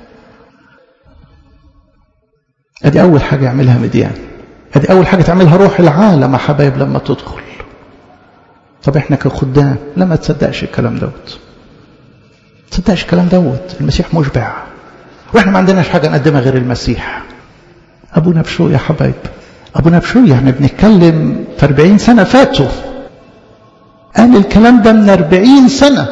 ادي اول حاجه يعملها مديان ادي اول حاجه تعملها روح العالم يا حبايب لما تدخل طب احنا كخدام لا ما تصدقش الكلام دوت تصدقش الكلام دوت المسيح مشبع واحنا ما عندناش حاجه نقدمها غير المسيح ابونا بشو يا حبايب ابونا بشو يعني بنتكلم في 40 سنه فاتوا قال الكلام ده من 40 سنه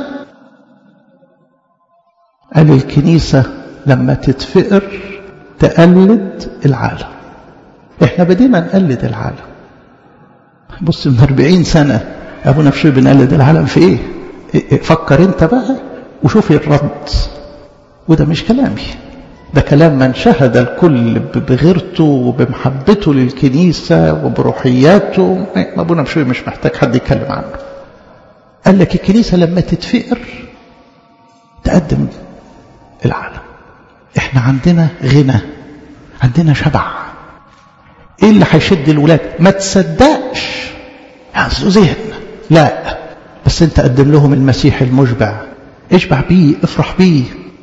قال الكنيسه لما تتفقر تقلد العالم احنا بدينا نقلد العالم بص من 40 سنه ابونا بشو بنقلد العالم في ايه فكر انت بقى وشوف الرد وده مش كلامي ده كلام من شهد الكل بغيرته وبمحبته للكنيسة وبروحياته أبونا بشوي مش محتاج حد يتكلم عنه قال لك الكنيسة لما تتفقر تقدم العالم احنا عندنا غنى عندنا شبع ايه اللي هيشد الولاد ما تصدقش يعزوا ذهن لا بس انت قدم لهم المسيح المشبع اشبع بيه افرح بيه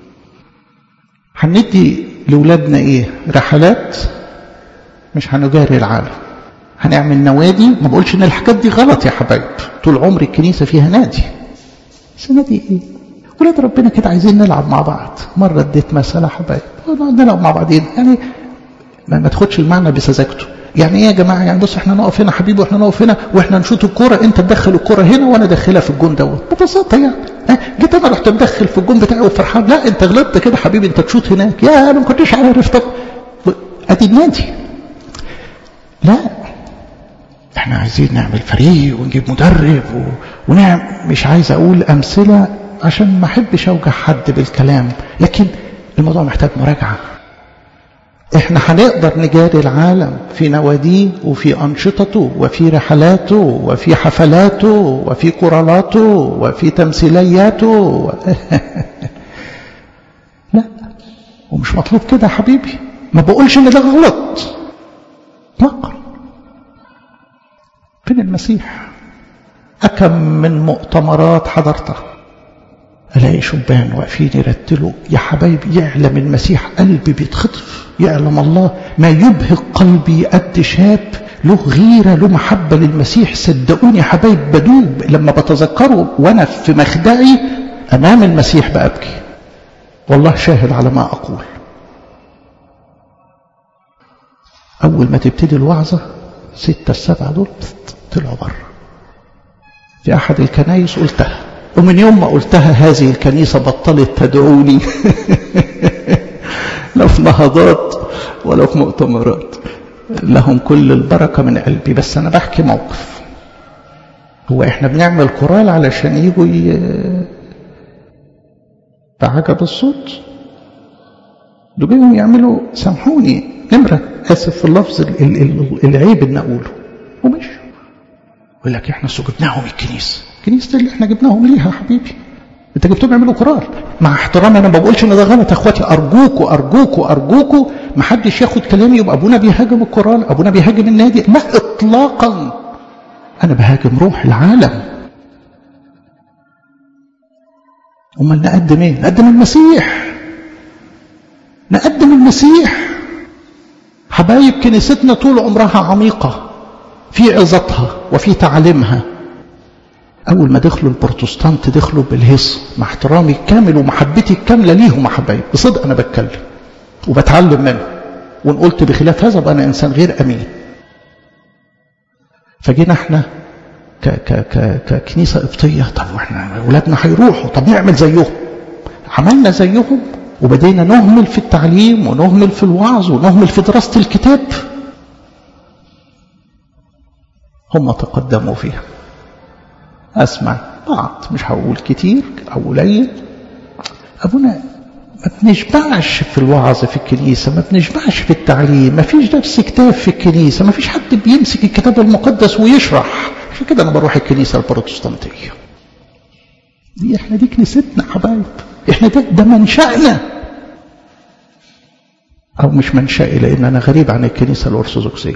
هندي لولادنا ايه رحلات مش هنجاري العالم هنعمل نوادي ما بقولش ان الحاجات دي غلط يا حبايب طول عمر الكنيسة فيها نادي بس نادي ايه ولاد ربنا كده عايزين نلعب مع بعض مرة اديت مسألة حبايب نلعب مع بعضين يعني ما, ما تاخدش المعنى بسذاجته يعني ايه يا جماعه يعني بص احنا نقف هنا حبيبي واحنا نقف هنا واحنا نشوط الكوره انت تدخل الكوره هنا وانا ادخلها في الجون دوت ببساطه يعني اه جيت انا رحت مدخل في الجون بتاعي وفرحان لا انت غلطت كده حبيبي انت تشوط هناك يا انا ما كنتش عارف طب ادي النادي لا احنا عايزين نعمل فريق ونجيب مدرب و... ونعمل مش عايز اقول امثله عشان ما احبش اوجع حد بالكلام لكن الموضوع محتاج مراجعه احنا هنقدر نجاري العالم في نواديه وفي أنشطته وفي رحلاته وفي حفلاته وفي قرالاته وفي تمثيلياته لا ومش مطلوب كده يا حبيبي ما بقولش ان ده غلط اطلاقا فين المسيح أكم من مؤتمرات حضرتها ألاقي شبان واقفين يرتلوا يا حبايبي يعلم المسيح قلبي بيتخطف يعلم الله ما يبهج قلبي قد شاب له غيرة له محبة للمسيح صدقوني يا حبايب بدوب لما بتذكره وأنا في مخدعي أمام المسيح بأبكي والله شاهد على ما أقول أول ما تبتدي الوعظة ستة السبعة دول طلعوا بره في أحد الكنايس قلتها ومن يوم ما قلتها هذه الكنيسة بطلت تدعوني لا في نهضات ولا في مؤتمرات لهم كل البركة من قلبي بس أنا بحكي موقف هو إحنا بنعمل كورال علشان يجوا ي... بعجب الصوت دول جايين يعملوا سامحوني نمرة آسف في اللفظ العيب إن أقوله ومش يقول لك إحنا سجبناهم الكنيسة الكنيسة اللي إحنا جبناهم ليها يا حبيبي أنت جبتهم يعملوا قرار مع احترامي أنا ما بقولش إن ده غلط يا إخواتي أرجوكوا أرجوكوا أرجوكوا ما حدش ياخد كلامي يبقى أبونا بيهاجم القرآن أبونا بيهاجم النادي لا إطلاقا أنا بهاجم روح العالم أمال نقدم إيه؟ نقدم المسيح نقدم المسيح حبايب كنيستنا طول عمرها عميقة في عظتها وفي تعليمها أول ما دخلوا البروتستانت دخلوا بالهيص مع احترامي الكامل ومحبتي الكاملة ليهم يا حبايب بصدق أنا بتكلم وبتعلم منه وإن قلت بخلاف هذا بقى أنا إنسان غير أمين فجينا احنا ك ك ك ككنيسة قبطية طب واحنا أولادنا هيروحوا طب نعمل زيهم عملنا زيهم وبدينا نهمل في التعليم ونهمل في الوعظ ونهمل في دراسة الكتاب هم تقدموا فيها أسمع بعض مش هقول كتير أو قليل أبونا ما بنشبعش في الوعظ في الكنيسة ما بنشبعش في التعليم ما فيش درس كتاب في الكنيسة ما فيش حد بيمسك الكتاب المقدس ويشرح عشان كده أنا بروح الكنيسة البروتستانتية دي احنا دي كنيستنا حبايب احنا ده, ده منشأنا أو مش منشأي لأن أنا غريب عن الكنيسة الأرثوذكسية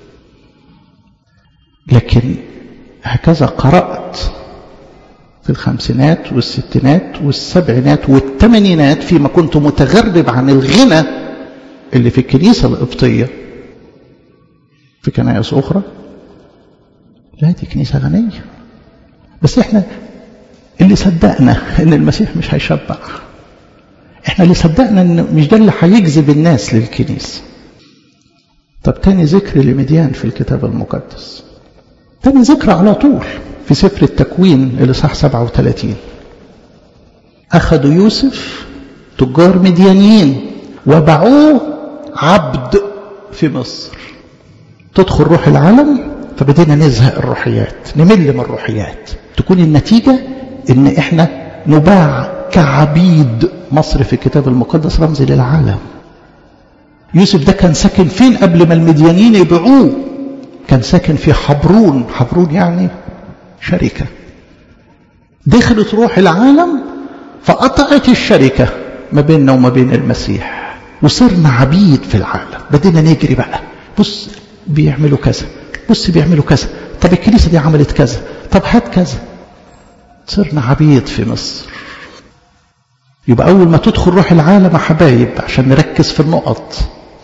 لكن هكذا قرأت في الخمسينات والستينات والسبعينات والثمانينات فيما كنت متغرب عن الغنى اللي في الكنيسة القبطية في كنائس أخرى لا دي كنيسة غنية بس احنا اللي صدقنا ان المسيح مش هيشبع احنا اللي صدقنا ان مش ده اللي هيجذب الناس للكنيسة طب تاني ذكر لمديان في الكتاب المقدس تاني ذكر على طول في سفر التكوين الإصحاح 37 أخذوا يوسف تجار مديانيين وباعوه عبد في مصر تدخل روح العالم فبدينا نزهق الروحيات نمل من الروحيات تكون النتيجة ان احنا نباع كعبيد مصر في الكتاب المقدس رمز للعالم يوسف ده كان ساكن فين قبل ما المديانيين يبيعوه كان ساكن في حبرون حبرون يعني شركة دخلت روح العالم فقطعت الشركة ما بيننا وما بين المسيح وصرنا عبيد في العالم بدينا نجري بقى بص بيعملوا كذا بص بيعملوا كذا طب الكنيسة دي عملت كذا طب هات كذا صرنا عبيد في مصر يبقى أول ما تدخل روح العالم يا حبايب عشان نركز في النقط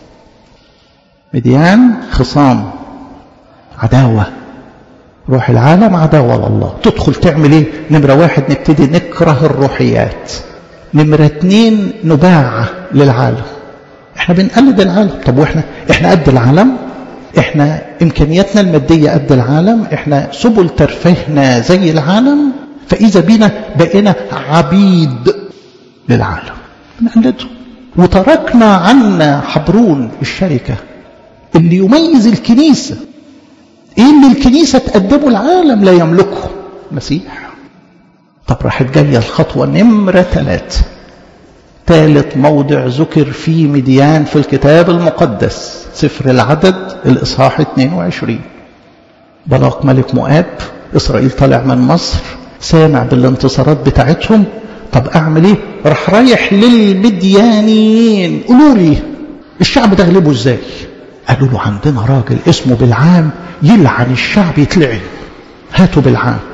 مديان خصام عداوة روح العالم عداوة لله تدخل تعمل ايه نمرة واحد نبتدي نكره الروحيات نمرة اتنين نباع للعالم احنا بنقلد العالم طب واحنا احنا قد العالم احنا امكانياتنا المادية قد العالم احنا سبل ترفيهنا زي العالم فاذا بينا بقينا عبيد للعالم بنقلده وتركنا عنا حبرون الشركة اللي يميز الكنيسة ايه اللي الكنيسة تقدمه العالم لا يملكه مسيح طب راحت جاية الخطوة نمرة ثلاثة ثالث موضع ذكر فيه مديان في الكتاب المقدس سفر العدد الإصحاح 22 بلاق ملك مؤاب إسرائيل طالع من مصر سامع بالانتصارات بتاعتهم طب أعمل إيه راح رايح للمديانيين قولوا لي الشعب ده غلبه إزاي قالوا له عندنا راجل اسمه بالعام يلعن الشعب يتلعن هاتوا بالعام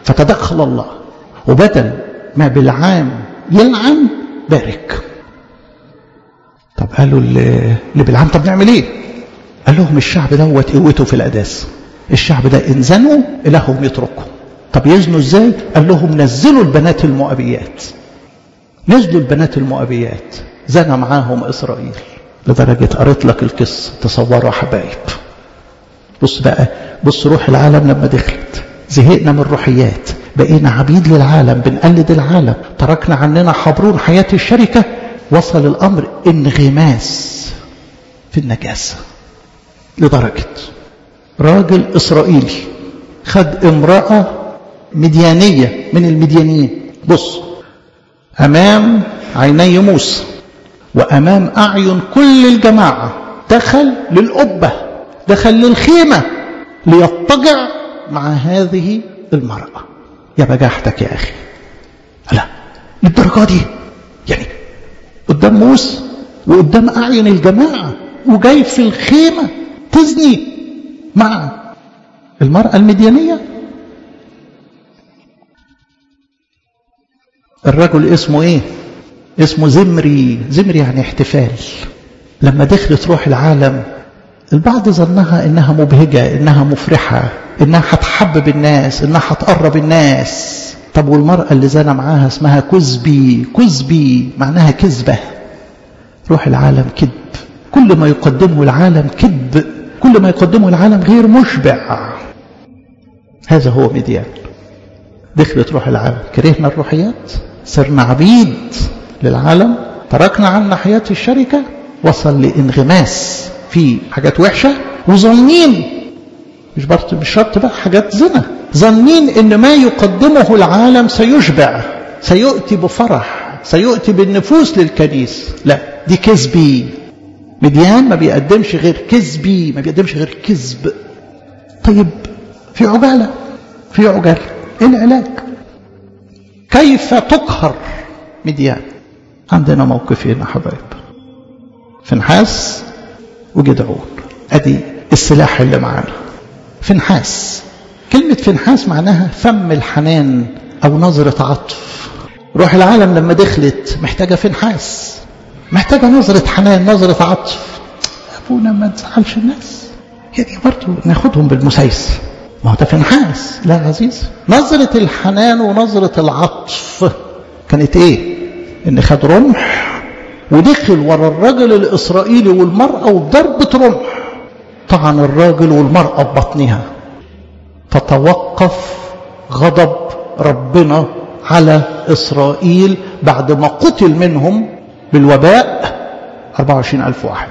فتدخل الله وبدل ما بالعام يلعن بارك طب قالوا اللي بالعام طب نعمل ايه قال لهم الشعب دوت قوته في القداسه الشعب ده ان زنوا الههم يتركوا طب يزنوا ازاي قال لهم نزلوا البنات المؤبيات نزلوا البنات المؤبيات زنى معاهم اسرائيل لدرجه قريت لك القصه تصوروا حبايب بص بقى بص روح العالم لما دخلت زهقنا من الروحيات بقينا عبيد للعالم بنقلد العالم تركنا عننا حبرون حياة الشركة وصل الأمر انغماس في النجاسة لدرجة راجل إسرائيلي خد امرأة مديانية من المديانيين بص أمام عيني موسى وأمام أعين كل الجماعة دخل للقبة دخل للخيمة ليضطجع مع هذه المرأة يا بجاحتك يا أخي لا للدرجة دي يعني قدام موسى وقدام أعين الجماعة وجاي في الخيمة تزني مع المرأة المديانية الرجل اسمه ايه اسمه زمري زمري يعني احتفال لما دخلت روح العالم البعض ظنها انها مبهجة انها مفرحة انها هتحبب الناس انها هتقرب الناس طب والمرأة اللي زنى معاها اسمها كذبي كذبي معناها كذبة روح العالم كذب كل ما يقدمه العالم كذب كل ما يقدمه العالم غير مشبع هذا هو مديان دخلت روح العالم كرهنا الروحيات صرنا عبيد للعالم تركنا عنا حياة الشركة وصل لانغماس في حاجات وحشة وظنين مش برط مش شرط بقى حاجات زنا ظنين ان ما يقدمه العالم سيشبع سيؤتي بفرح سيؤتي بالنفوس للكنيس لا دي كذبي مديان ما بيقدمش غير كذبي ما بيقدمش غير كذب طيب في عجالة في عجالة ايه العلاج كيف تقهر مديان عندنا موقفين يا حبايب فنحاس وجدعون ادي السلاح اللي معانا فنحاس كلمة فنحاس معناها فم الحنان أو نظرة عطف روح العالم لما دخلت محتاجة فنحاس محتاجة نظرة حنان نظرة عطف أبونا ما تزعلش الناس يعني برضه ناخدهم بالمسايس ما هو ده فنحاس لا عزيز نظرة الحنان ونظرة العطف كانت ايه ان خد رمح ودخل ورا الرجل الإسرائيلي والمرأة وبضربة رمح طعن الراجل والمرأة ببطنها فتوقف غضب ربنا على إسرائيل بعد ما قتل منهم بالوباء 24 ألف واحد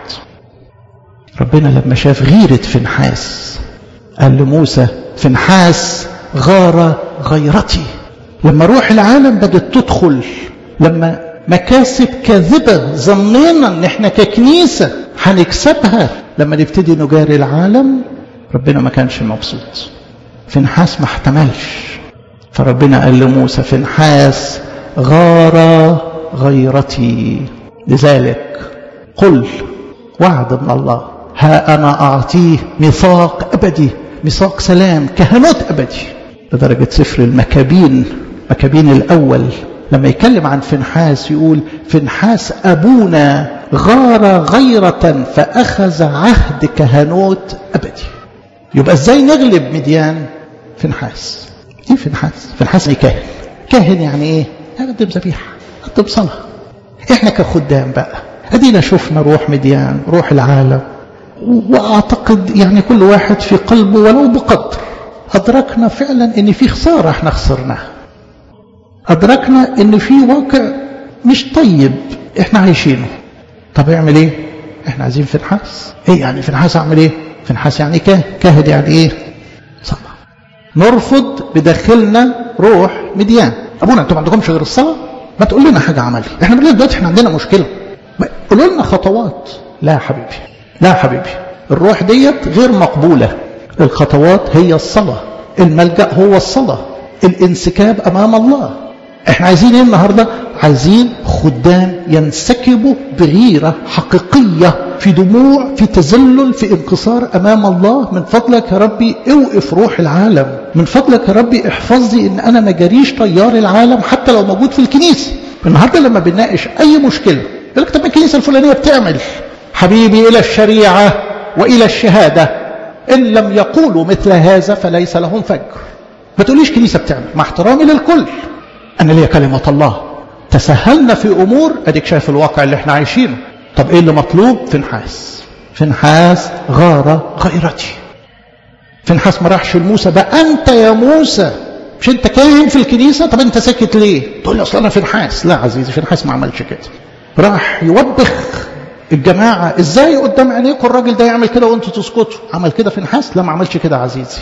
ربنا لما شاف غيرة فنحاس قال لموسى فنحاس غار غيرتي لما روح العالم بدت تدخل لما مكاسب كاذبة ظنينا ان احنا ككنيسة هنكسبها لما نبتدي نجاري العالم ربنا ما كانش مبسوط فنحاس ما احتملش فربنا قال لموسى فنحاس غار غيرتي لذلك قل وعد من الله ها أنا أعطيه ميثاق أبدي ميثاق سلام كهنوت أبدي لدرجة سفر المكابين مكابين الأول لما يتكلم عن فنحاس يقول فنحاس أبونا غار غيرة فأخذ عهد كهنوت أبدي يبقى ازاي نغلب مديان فنحاس ايه فنحاس فنحاس يعني كاهن كاهن يعني ايه يقدم ذبيحه يقدم صلاه احنا كخدام بقى ادينا شفنا روح مديان روح العالم واعتقد يعني كل واحد في قلبه ولو بقدر ادركنا فعلا ان في خساره احنا خسرناها ادركنا ان في واقع مش طيب احنا عايشينه طب اعمل ايه احنا عايزين فنحاس ايه يعني فنحاس اعمل ايه فنحاس يعني كاهن كاهن يعني ايه صلاة نرفض بداخلنا روح مديان ابونا انتوا ما عندكمش غير الصلاه ما تقول لنا حاجه عملي احنا بنقول دلوقتي احنا عندنا مشكله قولوا لنا خطوات لا يا حبيبي لا يا حبيبي الروح ديت غير مقبوله الخطوات هي الصلاه الملجا هو الصلاه الانسكاب امام الله احنا عايزين ايه النهارده عايزين خدام ينسكبوا بغيره حقيقيه في دموع في تذلل في انكسار امام الله من فضلك يا ربي اوقف روح العالم من فضلك يا ربي احفظني ان انا ما جريش تيار العالم حتى لو موجود في الكنيسه النهارده لما بنناقش اي مشكله يقول لك طب الكنيسه الفلانيه بتعمل حبيبي الى الشريعه والى الشهاده ان لم يقولوا مثل هذا فليس لهم فجر ما تقوليش كنيسه بتعمل مع احترامي للكل انا ليا كلمه الله تسهلنا في امور اديك شايف الواقع اللي احنا عايشينه طب ايه اللي مطلوب فنحاس فنحاس غار غيرتي فنحاس ما راحش لموسى بقى انت يا موسى مش انت كاهن في الكنيسه طب انت ساكت ليه تقول لي اصل انا فنحاس لا عزيزي فنحاس ما عملش كده راح يوبخ الجماعه ازاي قدام عينيكم الراجل ده يعمل كده وانتوا تسكتوا عمل كده فنحاس لا ما عملش كده عزيزي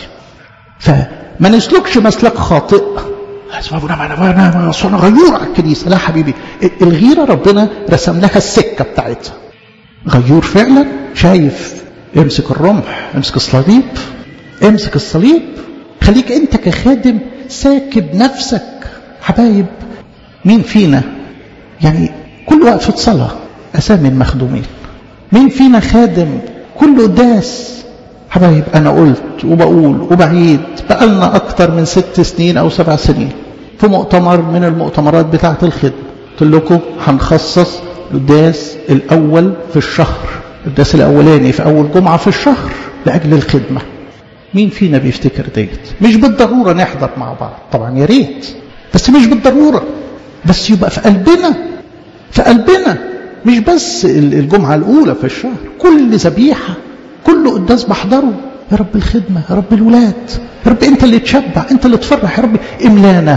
فما نسلكش مسلك خاطئ اسمع انا انا انا انا غيور على الكنيسه لا حبيبي الغيره ربنا رسم لها السكه بتاعتها غيور فعلا شايف امسك الرمح امسك الصليب امسك الصليب خليك انت كخادم ساكب نفسك حبايب مين فينا يعني كل وقفة صلاة أسامي المخدومين مين فينا خادم كل قداس حبايب أنا قلت وبقول وبعيد بقالنا أكتر من ست سنين أو سبع سنين في مؤتمر من المؤتمرات بتاعة الخدمة قلت لكم هنخصص القداس الأول في الشهر القداس الأولاني في أول جمعة في الشهر لأجل الخدمة مين فينا بيفتكر ديت مش بالضرورة نحضر مع بعض طبعا يا ريت بس مش بالضرورة بس يبقى في قلبنا في قلبنا مش بس الجمعة الأولى في الشهر كل ذبيحة كل قداس بحضره يا رب الخدمة يا رب الولاد يا رب أنت اللي تشبع أنت اللي تفرح يا رب إملانا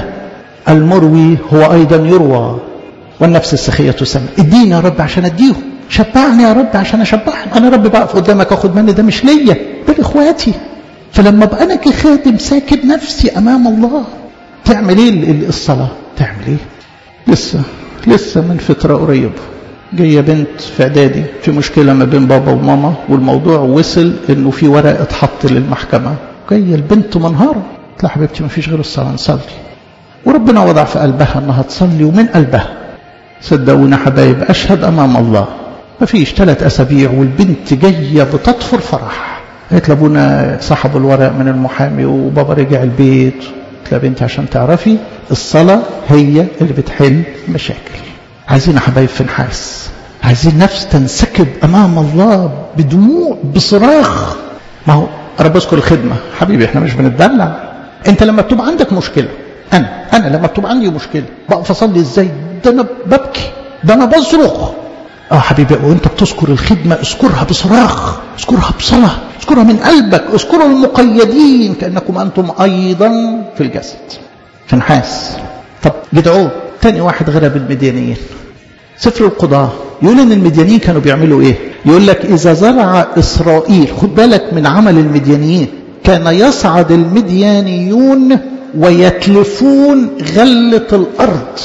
المروي هو أيضا يروى والنفس السخية تسمى اديني يا رب عشان أديهم شبعني يا رب عشان أشبعهم أنا رب بقف قدامك أخد مني ده مش ليا ده لإخواتي فلما ابقى أنا كخادم ساكب نفسي أمام الله تعمل إيه الصلاة تعمل إيه لسه لسه من فترة قريبة جاية بنت في إعدادي في مشكلة ما بين بابا وماما والموضوع وصل إنه في ورق اتحط للمحكمة جاية البنت منهارة قلت لها حبيبتي ما فيش غير الصلاة نصلي وربنا وضع في قلبها إنها تصلي ومن قلبها صدقونا حبايب أشهد أمام الله ما فيش ثلاث أسابيع والبنت جاية بتطفر فرح قالت لابونا سحبوا الورق من المحامي وبابا رجع البيت قلت لها بنتي عشان تعرفي الصلاة هي اللي بتحل مشاكل عايزين حبايب في نحاس عايزين نفس تنسكب أمام الله بدموع بصراخ ما هو أنا بذكر الخدمة حبيبي احنا مش بنتدلع انت لما بتبقى عندك مشكلة أنا أنا لما بتبقى عندي مشكلة بقف أصلي إزاي ده أنا ببكي ده أنا بصرخ اه حبيبي وانت بتذكر الخدمة اذكرها بصراخ اذكرها بصلاة اذكرها من قلبك اذكروا المقيدين كأنكم أنتم أيضا في الجسد في نحاس طب جدعون تاني واحد غلب المديانيين سفر القضاء يقول ان المديانيين كانوا بيعملوا ايه يقول لك اذا زرع اسرائيل خد بالك من عمل المديانيين كان يصعد المديانيون ويتلفون غلة الارض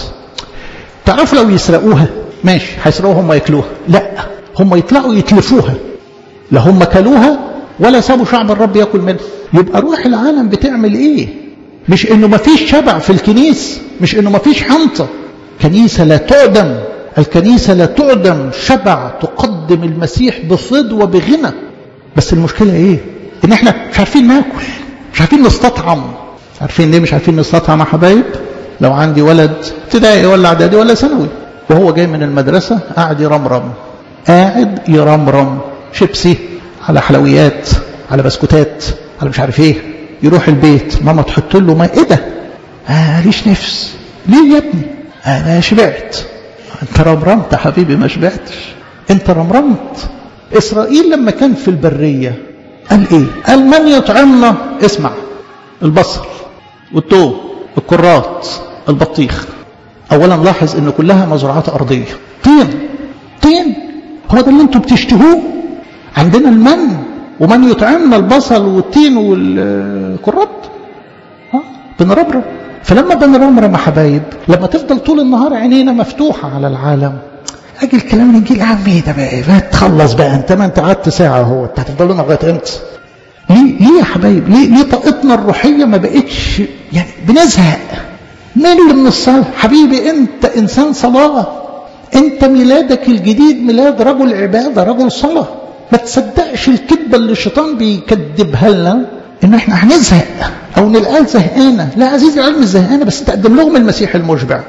تعرف لو يسرقوها ماشي هيسرقوها هم ياكلوها لا هم يطلعوا يتلفوها لا هم كلوها ولا سابوا شعب الرب ياكل منها يبقى روح العالم بتعمل ايه مش انه ما فيش شبع في الكنيس مش انه ما فيش حنطة كنيسة لا تعدم الكنيسة لا تعدم شبع تقدم المسيح بفض وبغنى بس المشكلة ايه ان احنا مش عارفين ناكل مش عارفين نستطعم عارفين ليه مش عارفين نستطعم يا حبايب لو عندي ولد ابتدائي ولا اعدادي ولا ثانوي وهو جاي من المدرسة قاعد يرمرم قاعد يرمرم شيبسي على حلويات على بسكوتات على مش عارف ايه يروح البيت ماما تحط له ما ايه ده آه ليش نفس ليه يا ابني انا شبعت انت رمرمت يا حبيبي ما شبعتش انت رمرمت اسرائيل لما كان في البرية قال ايه قال من يطعمنا اسمع البصل والثوم الكرات البطيخ اولا لاحظ ان كلها مزروعات ارضيه طين طين هو ده اللي انتوا بتشتهوه عندنا المن ومن يطعمنا البصل والتين والكرات ها بنربرب فلما بنرمرم يا حبايب لما تفضل طول النهار عينينا مفتوحه على العالم اجي الكلام الانجيل عم ايه ده بقى ما تخلص بقى انت ما انت قعدت ساعه اهو انت هتفضل لنا لغايه امتى ليه ليه يا حبايب ليه ليه طاقتنا الروحيه ما بقتش يعني بنزهق مل من الصلاه حبيبي انت انسان صلاه انت ميلادك الجديد ميلاد رجل عبادة رجل صلاة ما تصدقش الكذبة اللي الشيطان بيكذبها لنا ان احنا هنزهق او نلقى زهقانة لا عزيزي العلم زهقانة بس تقدم لهم المسيح المشبع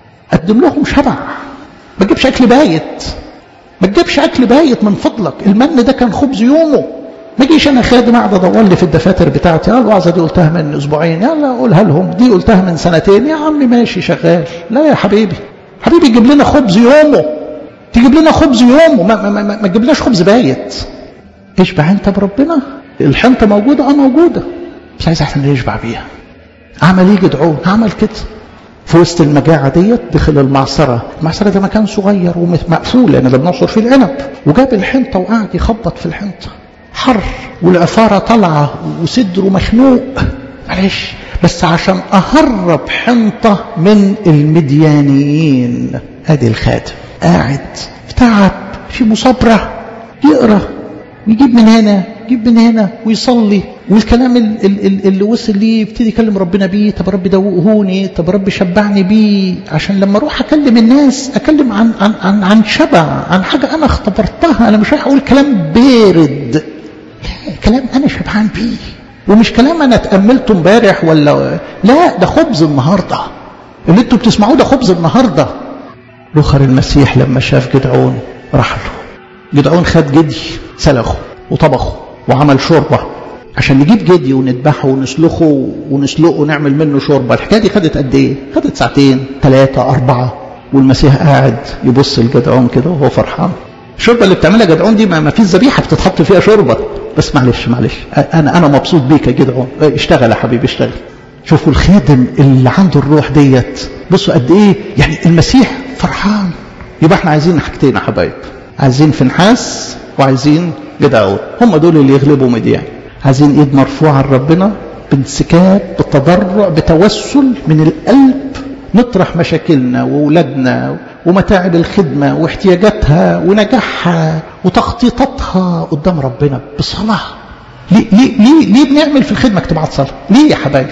قدم لهم شبع ما تجيبش اكل بايت ما تجيبش اكل بايت من فضلك المن ده كان خبز يومه ما جيش انا خادم اقعد ادور لي في الدفاتر بتاعتي اه الوعظه دي قلتها من اسبوعين يلا اقولها لهم دي قلتها من سنتين يا عم ماشي شغال لا يا حبيبي حبيبي جيب لنا خبز يومه تجيب لنا خبز يومه ما, ما, ما, ما تجيبلناش خبز بايت اشبع انت بربنا الحنطه موجوده اه موجوده مش عايز احسن يشبع بيها عمل ايه جدعون عمل كده في وسط المجاعة ديت دخل المعصرة المعصرة ده مكان صغير ومقفول لأن ده بنعصر فيه العنب وجاب الحنطة وقعد يخبط في الحنطة حر والعفارة طالعة وصدره مخنوق معلش بس عشان أهرب حنطة من المديانيين ادي الخادم قاعد في تعب في مصابرة يقرأ ويجيب من هنا يجيب من هنا ويصلي والكلام اللي وصل ليه يبتدي يكلم ربنا بيه طب رب دوقهوني طب رب شبعني بيه عشان لما اروح اكلم الناس اكلم عن عن عن, عن شبع عن حاجه انا اختبرتها انا مش رايح اقول كلام بارد كلام انا شبعان بيه ومش كلام انا اتاملته امبارح ولا لا ده خبز النهارده اللي انتوا بتسمعوه ده خبز النهارده رخر المسيح لما شاف جدعون راح له جدعون خد جدي سلخه وطبخه وعمل شوربه عشان نجيب جدي ونذبحه ونسلخه ونسلقه ونعمل منه شوربه الحكايه دي خدت قد ايه؟ خدت ساعتين ثلاثه اربعه والمسيح قاعد يبص لجدعون كده وهو فرحان الشوربه اللي بتعملها جدعون دي ما فيش ذبيحه بتتحط فيها شوربه بس معلش معلش انا انا مبسوط بيك يا جدعون اشتغل يا حبيبي اشتغل شوفوا الخادم اللي عنده الروح ديت بصوا قد ايه يعني المسيح فرحان يبقى احنا عايزين حاجتين يا حبايب عايزين فنحاس وعايزين جدعون هم دول اللي يغلبوا مديان عايزين ايد مرفوعه لربنا بانسكاب بتضرع بتوسل من القلب نطرح مشاكلنا وولادنا ومتاعب الخدمه واحتياجاتها ونجاحها وتخطيطاتها قدام ربنا بصلاه ليه ليه ليه, ليه بنعمل في الخدمه اجتماعات صلاه؟ ليه يا حبايب؟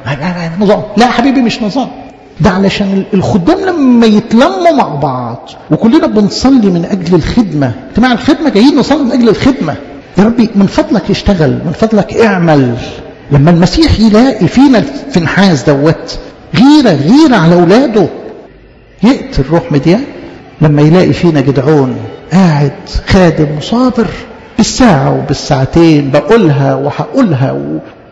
نظام لا يا حبيبي مش نظام ده علشان الخدام لما يتلموا مع بعض وكلنا بنصلي من اجل الخدمه اجتماع الخدمه جايين نصلي من اجل الخدمه يا ربي من فضلك اشتغل من فضلك اعمل لما المسيح يلاقي فينا الفنحاس دوت غيره غيره على اولاده يقتل روح مديان لما يلاقي فينا جدعون قاعد خادم وصابر بالساعة وبالساعتين بقولها وهقولها و...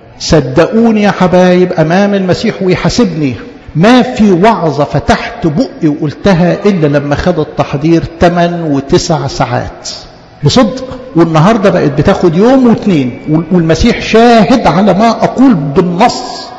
صدقوني يا حبايب أمام المسيح ويحاسبني ما في وعظة فتحت بقي وقلتها إلا لما خد التحضير 8 و9 ساعات بصدق والنهاردة بقت بتاخد يوم واثنين والمسيح شاهد على ما أقول بالنص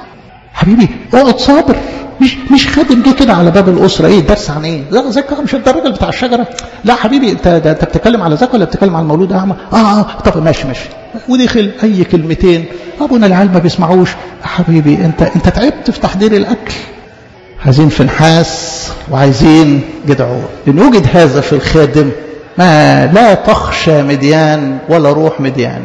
حبيبي اقعد صابر مش مش خادم جه كده على باب الاسره ايه درس عن ايه؟ لا زكا مش انت الراجل بتاع الشجره لا حبيبي انت ده انت بتتكلم على زكا ولا بتتكلم على المولود اعمى؟ اه اه طب ماشي ماشي ودخل اي كلمتين ابونا العيال ما بيسمعوش حبيبي انت انت تعبت في تحضير الاكل عايزين فنحاس وعايزين جدعون ان وجد هذا في الخادم ما لا تخشى مديان ولا روح مديان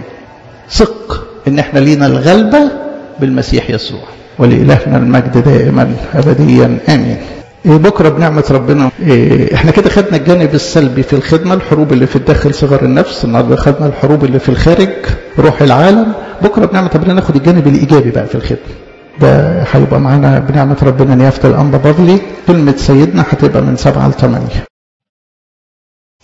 ثق ان احنا لينا الغلبه بالمسيح يسوع ولإلهنا المجد دائما أبديا آمين إيه بكرة بنعمة ربنا إيه احنا كده خدنا الجانب السلبي في الخدمة الحروب اللي في الداخل صغر النفس النهارده خدنا الحروب اللي في الخارج روح العالم بكرة بنعمة ربنا ناخد الجانب الإيجابي بقى في الخدمة ده هيبقى معانا بنعمة ربنا نيافة الأنبا بافلي كلمة سيدنا هتبقى من سبعة لثمانية